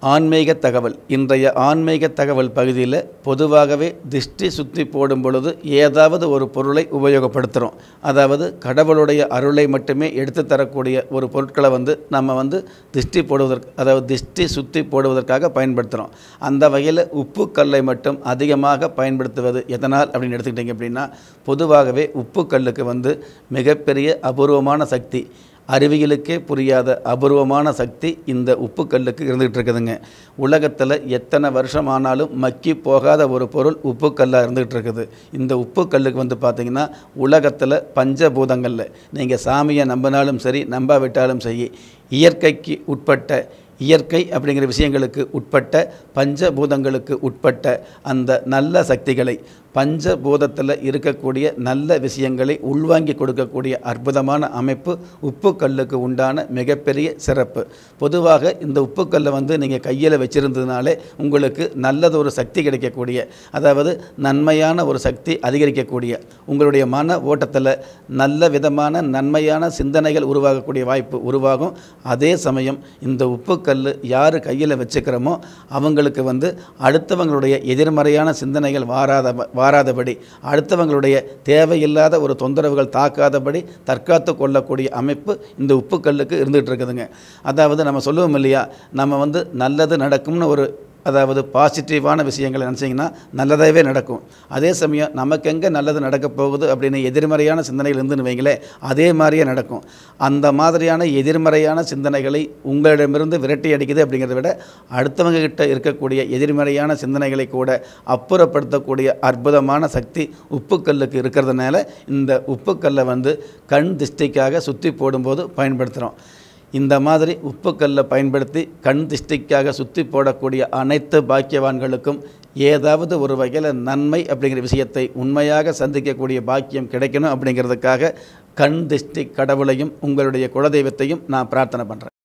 ஆன்மீக தகவல் இன்றைய ஆன்மீக தகவல் பகுதியில் பொதுவாகவே திஷ்டி சுத்தி போடும் பொழுது ஏதாவது ஒரு பொருளை உபயோகப்படுத்துகிறோம் அதாவது கடவுளுடைய அருளை மட்டுமே எடுத்து தரக்கூடிய ஒரு பொருட்களை வந்து நம்ம வந்து திஷ்டி போடுவதற்கு அதாவது திஷ்டி சுத்தி போடுவதற்காக பயன்படுத்துகிறோம் அந்த வகையில் உப்பு கல்லை மட்டும் அதிகமாக பயன்படுத்துவது எதனால் அப்படின்னு எடுத்துக்கிட்டிங்க அப்படின்னா பொதுவாகவே உப்பு கல்லுக்கு வந்து மிகப்பெரிய அபூர்வமான சக்தி அறிவியலுக்கே புரியாத அபூர்வமான சக்தி இந்த உப்பு கல்லுக்கு இருந்துகிட்டு இருக்குதுங்க உலகத்தில் எத்தனை வருஷம் ஆனாலும் மக்கி போகாத ஒரு பொருள் உப்பு கல்லாக இருந்துகிட்டு இருக்குது இந்த உப்பு கல்லுக்கு வந்து பார்த்திங்கன்னா உலகத்தில் பஞ்சபூதங்களில் நீங்கள் சாமியை நம்பினாலும் சரி நம்பாவிட்டாலும் சரி இயற்கைக்கு உட்பட்ட இயற்கை அப்படிங்கிற விஷயங்களுக்கு உட்பட்ட பஞ்சபூதங்களுக்கு உட்பட்ட அந்த நல்ல சக்திகளை பஞ்சபூதத்தில் இருக்கக்கூடிய நல்ல விஷயங்களை உள்வாங்கி கொடுக்கக்கூடிய அற்புதமான அமைப்பு உப்பு கல்லுக்கு உண்டான மிகப்பெரிய சிறப்பு பொதுவாக இந்த உப்பு கல்லை வந்து நீங்கள் கையில் வச்சிருந்ததுனாலே உங்களுக்கு நல்லதொரு சக்தி கிடைக்கக்கூடிய அதாவது நன்மையான ஒரு சக்தி அதிகரிக்கக்கூடிய உங்களுடைய மன ஓட்டத்தில் நல்ல விதமான நன்மையான சிந்தனைகள் உருவாகக்கூடிய வாய்ப்பு உருவாகும் அதே சமயம் இந்த உப்பு கல் யார் கையில் வச்சுக்கிறோமோ அவங்களுக்கு வந்து அடுத்தவங்களுடைய எதிர்மறையான சிந்தனைகள் வாராத வாராதபடி அடுத்தவங்களுடைய தேவையில்லாத ஒரு தொந்தரவுகள் தாக்காதபடி தற்காத்து கொள்ளக்கூடிய அமைப்பு இந்த உப்பு கல்லுக்கு இருந்துகிட்டு இருக்குதுங்க அதாவது நம்ம சொல்லுவோம் இல்லையா நம்ம வந்து நல்லது நடக்கும்னு ஒரு அதாவது பாசிட்டிவான விஷயங்களை நினச்சிங்கன்னா நல்லதாகவே நடக்கும் அதே சமயம் நமக்கு எங்கே நல்லது நடக்க போகுது அப்படின்னு எதிர்மறையான சிந்தனைகள் இருந்துன்னு வைங்களேன் அதே மாதிரியே நடக்கும் அந்த மாதிரியான எதிர்மறையான சிந்தனைகளை உங்களிடமிருந்து விரட்டி அடிக்குது அப்படிங்கிறத விட அடுத்தவங்க கிட்ட இருக்கக்கூடிய எதிர்மறையான சிந்தனைகளை கூட அப்புறப்படுத்தக்கூடிய அற்புதமான சக்தி உப்புக்கல்லுக்கு இருக்கிறதுனால இந்த உப்புக்கல்லை வந்து கண் திஷ்டிக்காக சுற்றி போடும்போது பயன்படுத்துகிறோம் இந்த மாதிரி உப்புக்கல்லை பயன்படுத்தி கண் திஷ்டிக்காக சுற்றி போடக்கூடிய அனைத்து பாக்கியவான்களுக்கும் ஏதாவது ஒரு வகையில் நன்மை அப்படிங்கிற விஷயத்தை உண்மையாக சந்திக்கக்கூடிய பாக்கியம் கிடைக்கணும் அப்படிங்கிறதுக்காக கண் திஷ்டி கடவுளையும் உங்களுடைய குலதெய்வத்தையும் நான் பிரார்த்தனை பண்ணுறேன்